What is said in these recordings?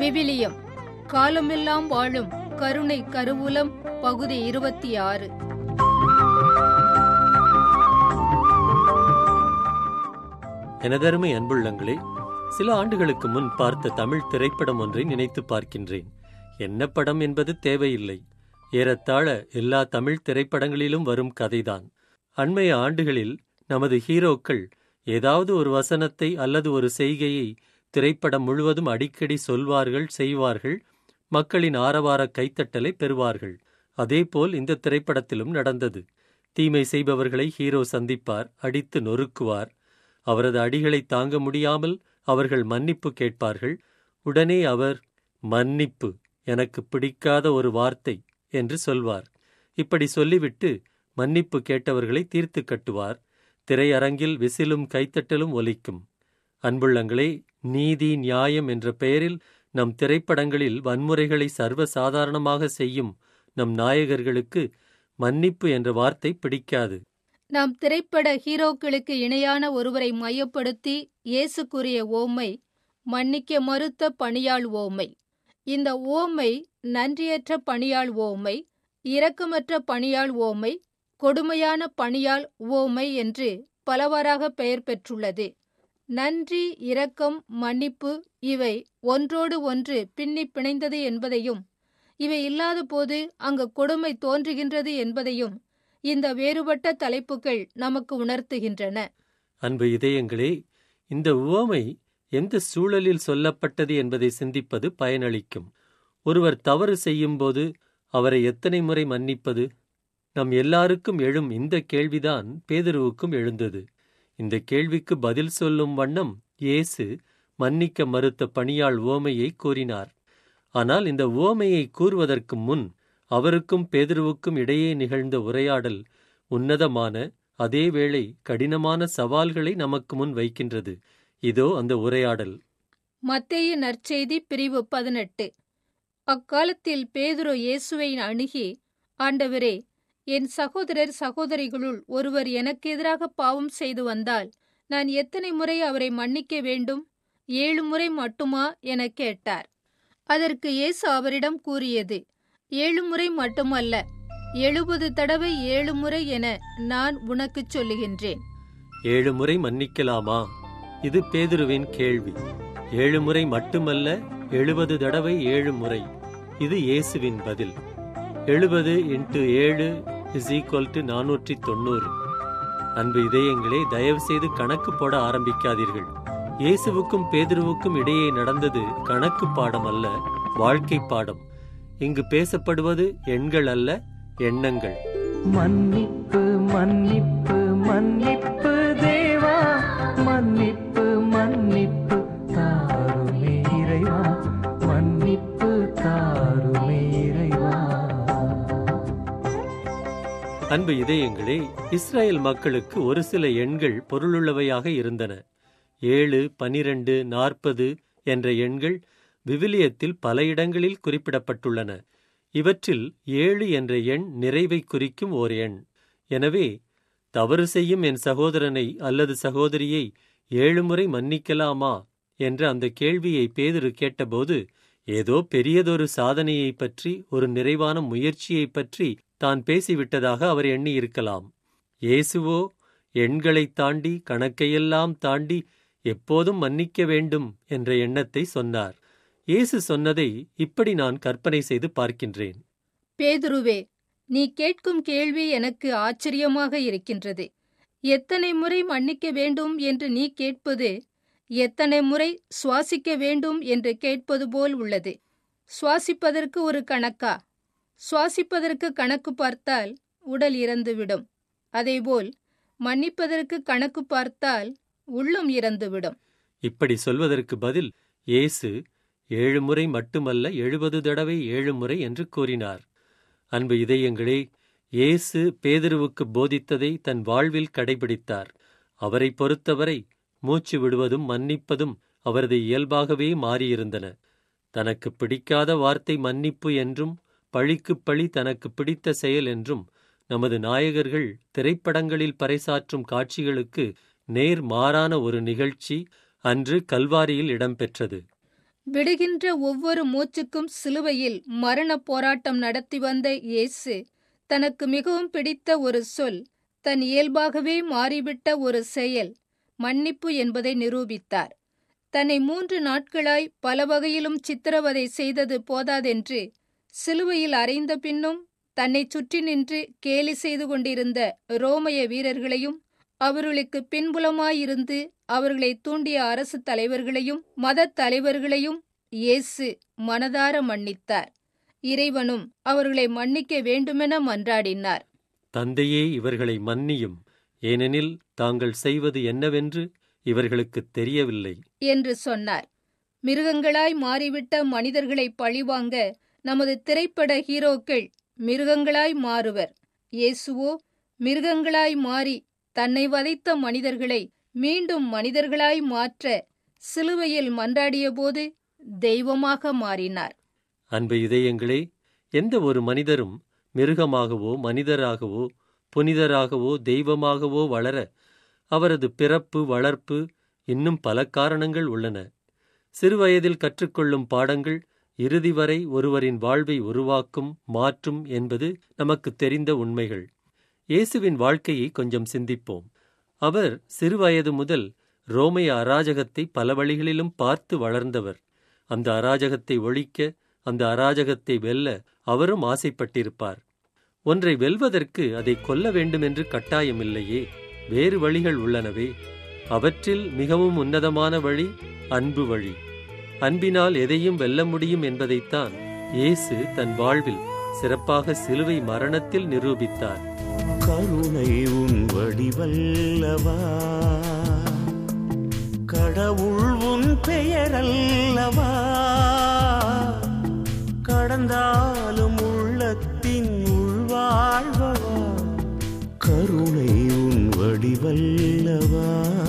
விவிலியம் காலமெல்லாம் வாழும் கருணை கருவூலம் பகுதி இருபத்தி ஆறு எனதருமை அன்புள்ளங்களே சில ஆண்டுகளுக்கு முன் பார்த்த தமிழ் திரைப்படம் ஒன்றை நினைத்து பார்க்கின்றேன் என்ன படம் என்பது தேவையில்லை ஏறத்தாழ எல்லா தமிழ் திரைப்படங்களிலும் வரும் கதைதான் அண்மைய ஆண்டுகளில் நமது ஹீரோக்கள் ஏதாவது ஒரு வசனத்தை அல்லது ஒரு செய்கையை திரைப்படம் முழுவதும் அடிக்கடி சொல்வார்கள் செய்வார்கள் மக்களின் ஆரவார கைத்தட்டலை பெறுவார்கள் அதேபோல் இந்த திரைப்படத்திலும் நடந்தது தீமை செய்பவர்களை ஹீரோ சந்திப்பார் அடித்து நொறுக்குவார் அவரது அடிகளை தாங்க முடியாமல் அவர்கள் மன்னிப்பு கேட்பார்கள் உடனே அவர் மன்னிப்பு எனக்கு பிடிக்காத ஒரு வார்த்தை என்று சொல்வார் இப்படி சொல்லிவிட்டு மன்னிப்பு கேட்டவர்களை தீர்த்து கட்டுவார் திரையரங்கில் விசிலும் கைத்தட்டலும் ஒலிக்கும் அன்புள்ளங்களே நீதி நியாயம் என்ற பெயரில் நம் திரைப்படங்களில் வன்முறைகளை சர்வசாதாரணமாக செய்யும் நம் நாயகர்களுக்கு மன்னிப்பு என்ற வார்த்தை பிடிக்காது நாம் திரைப்பட ஹீரோக்களுக்கு இணையான ஒருவரை மையப்படுத்தி இயேசு கூறிய ஓமை மன்னிக்க மறுத்த பணியாள் ஓமை இந்த ஓமை நன்றியற்ற பணியாள் ஓமை இரக்கமற்ற பணியாள் ஓமை கொடுமையான பணியாள் ஓமை என்று பலவாறாக பெயர் பெற்றுள்ளது நன்றி இரக்கம் மன்னிப்பு இவை ஒன்றோடு ஒன்று பின்னி பிணைந்தது என்பதையும் இவை இல்லாத போது அங்கு கொடுமை தோன்றுகின்றது என்பதையும் இந்த வேறுபட்ட தலைப்புகள் நமக்கு உணர்த்துகின்றன அன்பு இதயங்களே இந்த உவமை எந்த சூழலில் சொல்லப்பட்டது என்பதை சிந்திப்பது பயனளிக்கும் ஒருவர் தவறு செய்யும்போது அவரை எத்தனை முறை மன்னிப்பது நம் எல்லாருக்கும் எழும் இந்த கேள்விதான் பேதுருவுக்கும் எழுந்தது இந்த கேள்விக்கு பதில் சொல்லும் வண்ணம் இயேசு மன்னிக்க மறுத்த பணியாள் ஓமையை கூறினார் ஆனால் இந்த ஓமையை கூறுவதற்கு முன் அவருக்கும் பேதுருவுக்கும் இடையே நிகழ்ந்த உரையாடல் உன்னதமான அதேவேளை கடினமான சவால்களை நமக்கு முன் வைக்கின்றது இதோ அந்த உரையாடல் மத்தேயு நற்செய்தி பிரிவு பதினெட்டு அக்காலத்தில் பேதுரு இயேசுவை அணுகி ஆண்டவரே என் சகோதரர் சகோதரிகளுள் ஒருவர் எனக்கு எதிராக பாவம் செய்து வந்தால் நான் எத்தனை முறை அவரை மன்னிக்க வேண்டும் ஏழு முறை மட்டுமா எனக் கேட்டார் அதற்கு இயேசு அவரிடம் கூறியது ஏழு முறை மட்டுமல்ல எழுபது தடவை ஏழு முறை என நான் உனக்குச் சொல்லுகின்றேன் ஏழு முறை மன்னிக்கலாமா இது பேதுருவின் கேள்வி ஏழு முறை மட்டுமல்ல எழுபது தடவை ஏழு முறை இது இயேசுவின் பதில் எழுபது இன்ட்டு ஏழு இஸ் ஈக்குவல் டு நானூற்றி தொண்ணூறு அன்பு இதயங்களே தயவு செய்து கணக்கு போட ஆரம்பிக்காதீர்கள் இயேசுவுக்கும் பேதுருவுக்கும் இடையே நடந்தது கணக்கு பாடம் அல்ல வாழ்க்கை பாடம் இங்கு பேசப்படுவது எண்கள் அல்ல எண்ணங்கள் மன்னிப்பு மன்னிப்பு மன்னிப்பு தேவா மன்னிப்பு மன்னிப்பு தாருமே இறைவா மன்னிப்பு தாருமே இறைவா அன்பு இதயங்களே இஸ்ரேல் மக்களுக்கு ஒரு சில எண்கள் பொருளுள்ளவையாக இருந்தன ஏழு பனிரெண்டு நாற்பது என்ற எண்கள் விவிலியத்தில் பல இடங்களில் குறிப்பிடப்பட்டுள்ளன இவற்றில் ஏழு என்ற எண் நிறைவை குறிக்கும் ஓர் எண் எனவே தவறு செய்யும் என் சகோதரனை அல்லது சகோதரியை ஏழு முறை மன்னிக்கலாமா என்ற அந்த கேள்வியை பேதுரு கேட்டபோது ஏதோ பெரியதொரு சாதனையைப் பற்றி ஒரு நிறைவான முயற்சியைப் பற்றி தான் பேசிவிட்டதாக அவர் எண்ணியிருக்கலாம் இயேசுவோ எண்களைத் தாண்டி கணக்கையெல்லாம் தாண்டி எப்போதும் மன்னிக்க வேண்டும் என்ற எண்ணத்தை சொன்னார் இயேசு சொன்னதை இப்படி நான் கற்பனை செய்து பார்க்கின்றேன் பேதுருவே நீ கேட்கும் கேள்வி எனக்கு ஆச்சரியமாக இருக்கின்றது எத்தனை முறை மன்னிக்க வேண்டும் என்று நீ கேட்பது எத்தனை முறை சுவாசிக்க வேண்டும் என்று கேட்பது போல் உள்ளது சுவாசிப்பதற்கு ஒரு கணக்கா சுவாசிப்பதற்கு கணக்கு பார்த்தால் உடல் இறந்துவிடும் அதேபோல் மன்னிப்பதற்கு கணக்கு பார்த்தால் உள்ளம் இறந்துவிடும் இப்படி சொல்வதற்கு பதில் இயேசு ஏழு முறை மட்டுமல்ல எழுபது தடவை ஏழு முறை என்று கூறினார் அன்பு இதயங்களே இயேசு பேதுருவுக்கு போதித்ததை தன் வாழ்வில் கடைபிடித்தார் அவரை பொறுத்தவரை மூச்சு விடுவதும் மன்னிப்பதும் அவரது இயல்பாகவே மாறியிருந்தன தனக்கு பிடிக்காத வார்த்தை மன்னிப்பு என்றும் பழிக்குப் பழி தனக்கு பிடித்த செயல் என்றும் நமது நாயகர்கள் திரைப்படங்களில் பறைசாற்றும் காட்சிகளுக்கு நேர் மாறான ஒரு நிகழ்ச்சி அன்று கல்வாரியில் இடம்பெற்றது விடுகின்ற ஒவ்வொரு மூச்சுக்கும் சிலுவையில் மரண போராட்டம் நடத்தி வந்த இயேசு தனக்கு மிகவும் பிடித்த ஒரு சொல் தன் இயல்பாகவே மாறிவிட்ட ஒரு செயல் மன்னிப்பு என்பதை நிரூபித்தார் தன்னை மூன்று நாட்களாய் பல வகையிலும் சித்திரவதை செய்தது போதாதென்று சிலுவையில் அறைந்த பின்னும் தன்னை சுற்றி நின்று கேலி செய்து கொண்டிருந்த ரோமைய வீரர்களையும் அவர்களுக்கு பின்புலமாயிருந்து அவர்களை தூண்டிய அரசு தலைவர்களையும் மதத் தலைவர்களையும் இயேசு மனதார மன்னித்தார் இறைவனும் அவர்களை மன்னிக்க வேண்டுமென மன்றாடினார் தந்தையே இவர்களை மன்னியும் ஏனெனில் தாங்கள் செய்வது என்னவென்று இவர்களுக்குத் தெரியவில்லை என்று சொன்னார் மிருகங்களாய் மாறிவிட்ட மனிதர்களை பழிவாங்க நமது திரைப்பட ஹீரோக்கள் மிருகங்களாய் மாறுவர் இயேசுவோ மிருகங்களாய் மாறி தன்னை வதைத்த மனிதர்களை மீண்டும் மனிதர்களாய் மாற்ற சிலுவையில் மன்றாடியபோது தெய்வமாக மாறினார் அன்பு இதயங்களே எந்த ஒரு மனிதரும் மிருகமாகவோ மனிதராகவோ புனிதராகவோ தெய்வமாகவோ வளர அவரது பிறப்பு வளர்ப்பு இன்னும் பல காரணங்கள் உள்ளன சிறுவயதில் கற்றுக்கொள்ளும் பாடங்கள் இறுதி வரை ஒருவரின் வாழ்வை உருவாக்கும் மாற்றும் என்பது நமக்கு தெரிந்த உண்மைகள் இயேசுவின் வாழ்க்கையை கொஞ்சம் சிந்திப்போம் அவர் சிறுவயது முதல் ரோமைய அராஜகத்தை பல வழிகளிலும் பார்த்து வளர்ந்தவர் அந்த அராஜகத்தை ஒழிக்க அந்த அராஜகத்தை வெல்ல அவரும் ஆசைப்பட்டிருப்பார் ஒன்றை வெல்வதற்கு அதை கொல்ல வேண்டுமென்று கட்டாயமில்லையே வேறு வழிகள் உள்ளனவே அவற்றில் மிகவும் உன்னதமான வழி அன்பு வழி அன்பினால் எதையும் வெல்ல முடியும் என்பதைத்தான் இயேசு தன் வாழ்வில் சிறப்பாக சிலுவை மரணத்தில் நிரூபித்தார் கருணை உன் வடிவல்லவா கடவுள் உன் பெயரல்லவா கடந்தாலும் உள்ளத்தின் உள்வாழ்வவா கருணை உன் வடிவல்லவா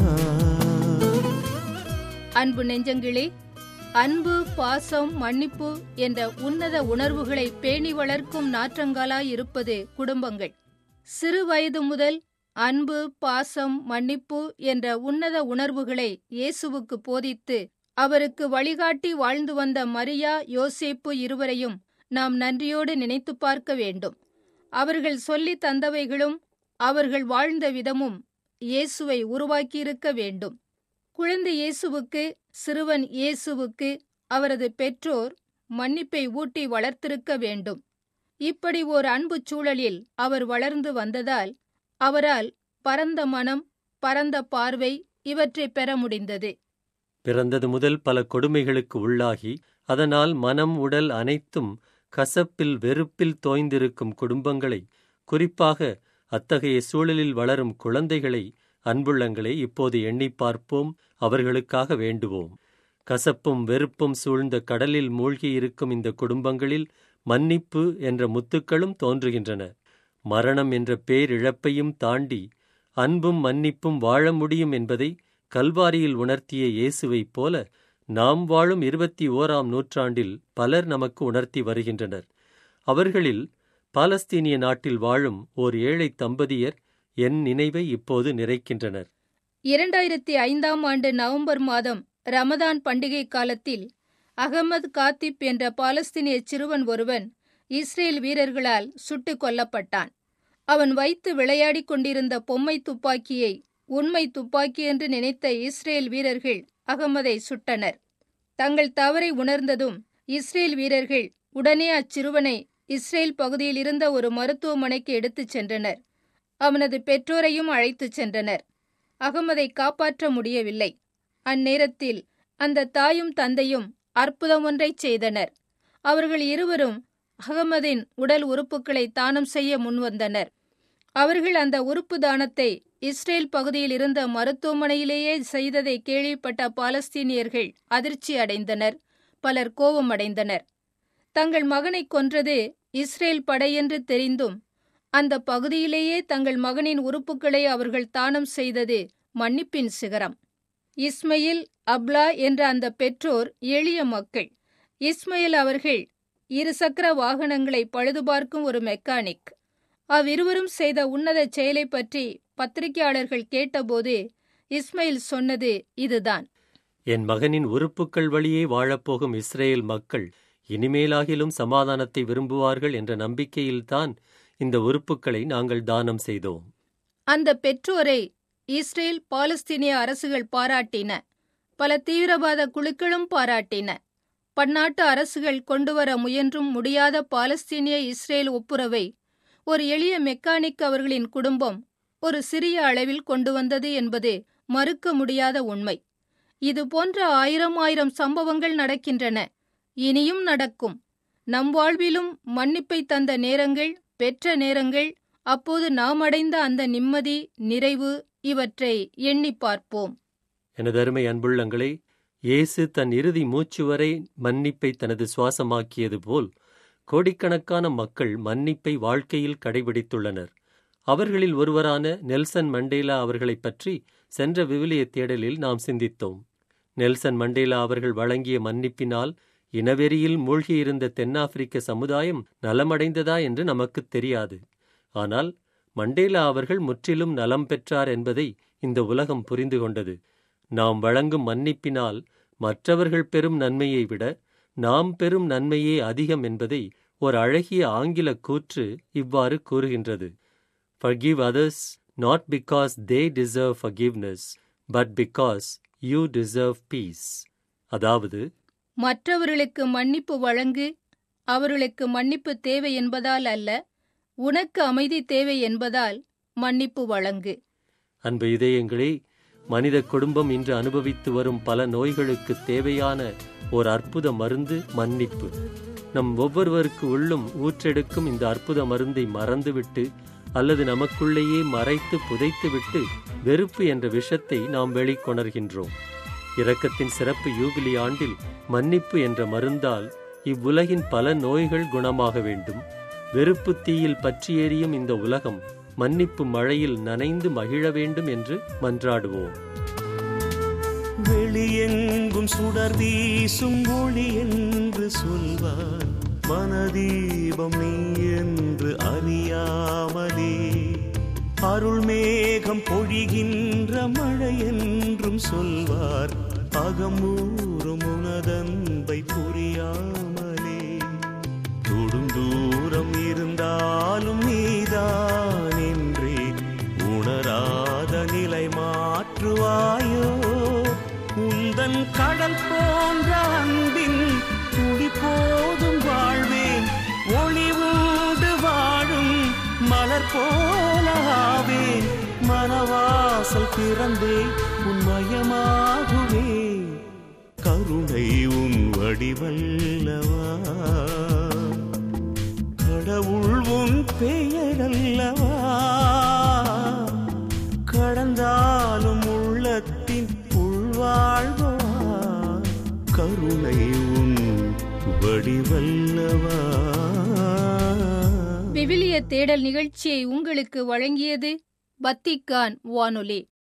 அன்பு நெஞ்சங்களே அன்பு பாசம் மன்னிப்பு என்ற உன்னத உணர்வுகளை பேணி வளர்க்கும் நாற்றங்காலாய் இருப்பது குடும்பங்கள் சிறு வயது முதல் அன்பு பாசம் மன்னிப்பு என்ற உன்னத உணர்வுகளை இயேசுவுக்கு போதித்து அவருக்கு வழிகாட்டி வாழ்ந்து வந்த மரியா யோசேப்பு இருவரையும் நாம் நன்றியோடு நினைத்து பார்க்க வேண்டும் அவர்கள் சொல்லித் தந்தவைகளும் அவர்கள் வாழ்ந்த விதமும் இயேசுவை உருவாக்கியிருக்க வேண்டும் குழந்தை இயேசுவுக்கு சிறுவன் இயேசுவுக்கு அவரது பெற்றோர் மன்னிப்பை ஊட்டி வளர்த்திருக்க வேண்டும் இப்படி ஓர் அன்புச் சூழலில் அவர் வளர்ந்து வந்ததால் அவரால் பரந்த மனம் பரந்த பார்வை இவற்றை பெற முடிந்தது பிறந்தது முதல் பல கொடுமைகளுக்கு உள்ளாகி அதனால் மனம் உடல் அனைத்தும் கசப்பில் வெறுப்பில் தோய்ந்திருக்கும் குடும்பங்களை குறிப்பாக அத்தகைய சூழலில் வளரும் குழந்தைகளை அன்புள்ளங்களை இப்போது எண்ணிப் பார்ப்போம் அவர்களுக்காக வேண்டுவோம் கசப்பும் வெறுப்பும் சூழ்ந்த கடலில் மூழ்கியிருக்கும் இந்த குடும்பங்களில் மன்னிப்பு என்ற முத்துக்களும் தோன்றுகின்றன மரணம் என்ற பேரிழப்பையும் தாண்டி அன்பும் மன்னிப்பும் வாழ முடியும் என்பதை கல்வாரியில் உணர்த்திய இயேசுவைப் போல நாம் வாழும் இருபத்தி ஓராம் நூற்றாண்டில் பலர் நமக்கு உணர்த்தி வருகின்றனர் அவர்களில் பாலஸ்தீனிய நாட்டில் வாழும் ஓர் ஏழை தம்பதியர் என் நினைவை இப்போது நிறைக்கின்றனர் இரண்டாயிரத்தி ஐந்தாம் ஆண்டு நவம்பர் மாதம் ரமதான் பண்டிகை காலத்தில் அகமது காத்திப் என்ற பாலஸ்தீனிய சிறுவன் ஒருவன் இஸ்ரேல் வீரர்களால் சுட்டுக் கொல்லப்பட்டான் அவன் வைத்து விளையாடிக் கொண்டிருந்த பொம்மை துப்பாக்கியை உண்மை துப்பாக்கி என்று நினைத்த இஸ்ரேல் வீரர்கள் அகமதை சுட்டனர் தங்கள் தவறை உணர்ந்ததும் இஸ்ரேல் வீரர்கள் உடனே அச்சிறுவனை இஸ்ரேல் பகுதியில் இருந்த ஒரு மருத்துவமனைக்கு எடுத்துச் சென்றனர் அவனது பெற்றோரையும் அழைத்துச் சென்றனர் அகமதை காப்பாற்ற முடியவில்லை அந்நேரத்தில் அந்த தாயும் தந்தையும் அற்புதம் ஒன்றைச் செய்தனர் அவர்கள் இருவரும் அகமதின் உடல் உறுப்புகளை தானம் செய்ய முன்வந்தனர் அவர்கள் அந்த உறுப்பு தானத்தை இஸ்ரேல் பகுதியில் இருந்த மருத்துவமனையிலேயே செய்ததை கேள்விப்பட்ட பாலஸ்தீனியர்கள் அதிர்ச்சி அடைந்தனர் பலர் கோபமடைந்தனர் தங்கள் மகனை கொன்றது இஸ்ரேல் படையென்று தெரிந்தும் அந்த பகுதியிலேயே தங்கள் மகனின் உறுப்புகளை அவர்கள் தானம் செய்தது மன்னிப்பின் சிகரம் இஸ்மையில் அப்லா என்ற அந்த பெற்றோர் எளிய மக்கள் இஸ்மையில் அவர்கள் இருசக்கர வாகனங்களை பழுதுபார்க்கும் ஒரு மெக்கானிக் அவ்விருவரும் செய்த உன்னத செயலை பற்றி பத்திரிகையாளர்கள் கேட்டபோது இஸ்மைல் சொன்னது இதுதான் என் மகனின் உறுப்புக்கள் வழியே வாழப்போகும் இஸ்ரேல் மக்கள் இனிமேலாகிலும் சமாதானத்தை விரும்புவார்கள் என்ற நம்பிக்கையில்தான் இந்த உறுப்புக்களை நாங்கள் தானம் செய்தோம் அந்த பெற்றோரை இஸ்ரேல் பாலஸ்தீனிய அரசுகள் பாராட்டின பல தீவிரவாத குழுக்களும் பாராட்டின பன்னாட்டு அரசுகள் கொண்டுவர முயன்றும் முடியாத பாலஸ்தீனிய இஸ்ரேல் ஒப்புரவை ஒரு எளிய மெக்கானிக் அவர்களின் குடும்பம் ஒரு சிறிய அளவில் கொண்டு வந்தது என்பது மறுக்க முடியாத உண்மை இது போன்ற ஆயிரம் ஆயிரம் சம்பவங்கள் நடக்கின்றன இனியும் நடக்கும் நம் வாழ்விலும் மன்னிப்பை தந்த நேரங்கள் பெற்ற நேரங்கள் அப்போது நாம் அடைந்த அந்த நிம்மதி நிறைவு இவற்றை எண்ணிப் பார்ப்போம் எனது அருமை அன்புள்ளங்களே இயேசு தன் இறுதி மூச்சு வரை மன்னிப்பை தனது சுவாசமாக்கியது போல் கோடிக்கணக்கான மக்கள் மன்னிப்பை வாழ்க்கையில் கடைபிடித்துள்ளனர் அவர்களில் ஒருவரான நெல்சன் மண்டேலா அவர்களைப் பற்றி சென்ற விவிலிய தேடலில் நாம் சிந்தித்தோம் நெல்சன் மண்டேலா அவர்கள் வழங்கிய மன்னிப்பினால் இனவெறியில் மூழ்கியிருந்த தென்னாப்பிரிக்க சமுதாயம் நலமடைந்ததா என்று நமக்குத் தெரியாது ஆனால் மண்டேலா அவர்கள் முற்றிலும் நலம் பெற்றார் என்பதை இந்த உலகம் புரிந்து கொண்டது நாம் வழங்கும் மன்னிப்பினால் மற்றவர்கள் பெறும் நன்மையை விட நாம் பெறும் நன்மையே அதிகம் என்பதை ஒரு அழகிய ஆங்கில கூற்று இவ்வாறு கூறுகின்றது Forgive others not because they deserve forgiveness, but because you deserve peace. அதாவது மற்றவர்களுக்கு மன்னிப்பு வழங்கு அவர்களுக்கு மன்னிப்பு தேவை என்பதால் அல்ல உனக்கு அமைதி தேவை என்பதால் மன்னிப்பு வழங்கு அன்பு இதயங்களே மனித குடும்பம் இன்று அனுபவித்து வரும் பல நோய்களுக்கு தேவையான ஒரு அற்புத மருந்து மன்னிப்பு நம் ஒவ்வொருவருக்கு உள்ளும் ஊற்றெடுக்கும் இந்த அற்புத மருந்தை மறந்துவிட்டு அல்லது நமக்குள்ளேயே மறைத்து புதைத்துவிட்டு வெறுப்பு என்ற விஷத்தை நாம் வெளிக்கொணர்கின்றோம் இரக்கத்தின் சிறப்பு யூபிலி ஆண்டில் மன்னிப்பு என்ற மருந்தால் இவ்வுலகின் பல நோய்கள் குணமாக வேண்டும் வெறுப்பு தீயில் பற்றி எரியும் இந்த உலகம் மன்னிப்பு மழையில் நனைந்து மகிழ வேண்டும் என்று மன்றாடுவோம் வெளியெங்கும் சுடர் வீசும் ஒளி என்று சொல்வார் மனதீபம் நீ என்று அறியாமலே அருள் மேகம் பொழிகின்ற மழை என்றும் சொல்வார் அகமூறும் உனதன்பை புரியாமலே தொடும் தூரம் இருந்தாலும் நீதான் என்றே உணராத நிலை மாற்றுவாயோ உந்தன் கடல் போன்ற அன்பின் துளி போதும் வாழ்வேன் ஒளி உண்டு வாழும் மலர் போலாவேன் மனவாசல் திறந்தே உன்மயமாகுவே கருணை உன் வடிவல்லவா கடவுள் உன் பெயரல்லவா கடந்தாலும் உள்ளத்தின் உள்வாழ்வா கருணை உன் வடிவல்லவா விவிலிய தேடல் நிகழ்ச்சியை உங்களுக்கு வழங்கியது வத்திக்கான் வானொலி